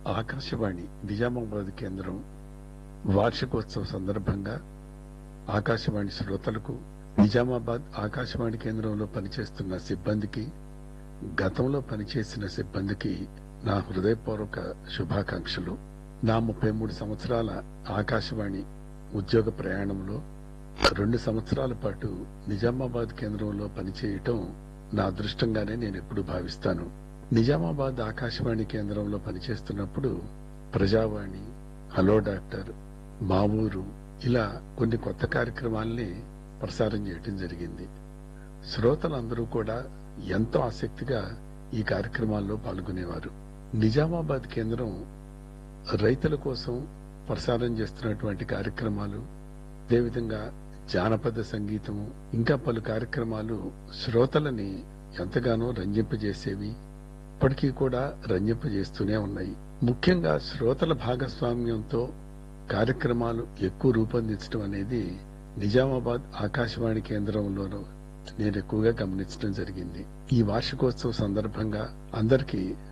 ఆకాశవాణి నిజామాబాద్ కేంద్రం వార్షికోత్సవ సందర్భంగా ఆకాశవాణి శ్రోతలకు నిజామాబాద్ ఆకాశవాణి కేంద్రంలో పనిచేస్తున్న సిబ్బందికి గతంలో పనిచేసిన సిబ్బందికి నా హృదయపూర్వక శుభాకాంక్షలు నా ముప్పై మూడు సంవత్సరాల ఆకాశవాణి ఉద్యోగ ప్రయాణంలో రెండు సంవత్సరాల పాటు నిజామాబాద్ కేంద్రంలో పనిచేయటం నా అదృష్టంగానే నేను ఎప్పుడు భావిస్తాను నిజామాబాద్ ఆకాశవాణి కేంద్రంలో పనిచేస్తున్నప్పుడు ప్రజావాణి హలో డాక్టర్ మా ఊరు ఇలా కొన్ని కొత్త కార్యక్రమాల్ని ప్రసారం చేయటం జరిగింది శ్రోతలందరూ కూడా ఎంతో ఆసక్తిగా ఈ కార్యక్రమాల్లో పాల్గొనేవారు నిజామాబాద్ కేంద్రం రైతుల కోసం ప్రసారం చేస్తున్నటువంటి కార్యక్రమాలు అదేవిధంగా జానపద సంగీతము ఇంకా పలు కార్యక్రమాలు శ్రోతలని ఎంతగానో రంజింపజేసేవి ఇప్పటికీ కూడా రంజింపజేస్తూనే ఉన్నాయి ముఖ్యంగా శ్రోతల భాగస్వామ్యంతో కార్యక్రమాలు ఎక్కువ రూపొందించడం అనేది నిజామాబాద్ ఆకాశవాణి కేంద్రంలోనూ నేను ఎక్కువగా గమనించడం జరిగింది ఈ వార్షికోత్సవ సందర్భంగా అందరికీ